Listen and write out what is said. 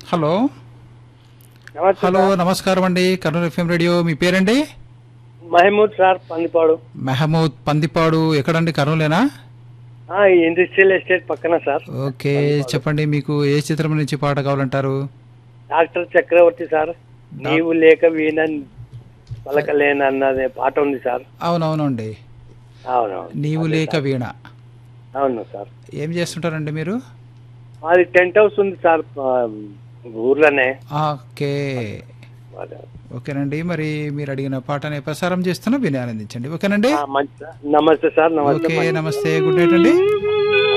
Hello నమస్తే hello నమస్కారం అండి కర్నూలు ఎఫ్ఎం రేడియో మీ పేరండి మహమూద్ సార్ పందిపాడు మెహమూద్ పందిపాడు ఎక్కడండి కర్నూలేనా ఆ, ఈ ఇండస్ట్రియల్ ఎస్టేట్ పక్కన సార్ ఓకే చెప్పండి మీకు ఏ చిత్రం నుంచి పాట కావాలంటారు డాక్టర్ చక్రవర్తి సార్ నీవు లేక వీణ పలకలేన అన్నదే పాట ఉంది సార్ అవునవునండి అవునవును నీవు లేక వీణ అవును సార్ ఏం చేస్తుంటారండి మీరు మాది టెంట్ హౌస్ ఉంది సార్ ఆ, ఊర్లోనే ఓకే ఓకేనండి మరి మీరు అడిగిన పాటని ప్రసారం చేస్తున్నా విని ఆనందించండి ఓకేనండి ఆ, మంచి సార్. నమస్తే సార్ నమస్తే ఓకే నమస్తే గుడ్ నైట్ అండి